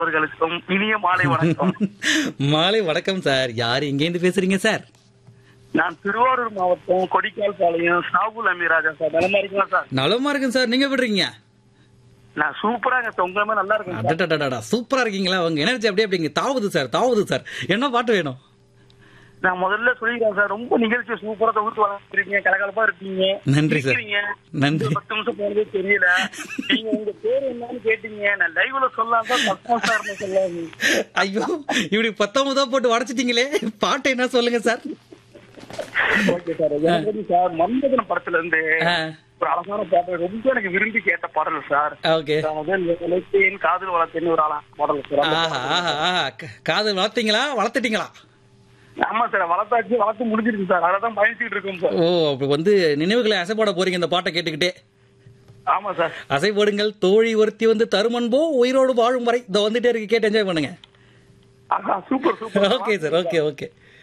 அவர்களுக்கும் இனிய மாலை வணக்கம் மாலை வணக்கம் சார் யார் எங்கேருந்து பேசுறீங்க சார் நான் திருவாரூர் மாவட்டம் கொடிக்கால் பாளையம் சாகுல் அமீராஜா சார் நலமா இருக்கீங்களா சார் நலமா இருக்கேன் சார் நீங்க விடுறீங்க நான் சூப்பரா இருக்கேன் உங்க மாதிரி நல்லா இருக்கேன் சார். அடடடடா சூப்பரா இருக்கீங்களா உங்க எனர்ஜி அப்படியே அப்படிங்க தாவுது சார் தாவுது சார் என்ன பாட்டு வேணும் நான் முதல்ல சொல்லிக்கிறேன் சார் ரொம்ப நிகழ்ச்சி சூப்பரா தொகுத்து வளர்த்துருக்கீங்க கலகலப்பா இருக்கீங்க நன்றி சார். சிரிக்கிறீங்க. நன்றி. ஒரு பத்து நிமிஷம் போனதே தெரியல நீங்க உங்க பேர் என்னன்னு கேட்டீங்க நான் லைவ்ல சொல்லலாம் தான் சஸ்பென்ஸ் சார் சொல்லாங்க ஐயோ இப்படி பத்தொன்பதா போட்டு உடச்சிட்டீங்களே பாட்டு என்ன சொல்லுங்க சார் ஓகே சார் எனக்கு வந்து சார் மன்மதன் படத்துல இருந்து ஆ, ஒரு அழகான பாடல் ரொம்ப எனக்கு விரும்பி கேட்ட பாடல் சார் ஓகே முதல் வளர்த்தேன் காதல் வளர்த்தேன்னு ஒரு அழகான பாடல் சார் அந்த ஆஹா ஆஹா ஆஹா க- காதல் வளர்த்தீங்களா வளர்த்துட்டீங்களா ஆமா சார் வளர்த்தாச்சு வளர்த்து முடிஞ்சிருக்கு சார் அதான் பயந்துட்டு இருக்கோம் சார் ஓ அப்ப வந்து நினைவுகளை அசை போட போறீங்க இந்த பாட்டை கேட்டுக்கிட்டே ஆமா சார் அசை போடுங்கள் தோழி ஒருத்தி வந்து தருமன்போ உயிரோடு வாழும் வரை இதை வந்துட்டே இருக்கு கேட்டு என்ஜாய் பண்ணுங்க ஆஹா super super okay sir okay okay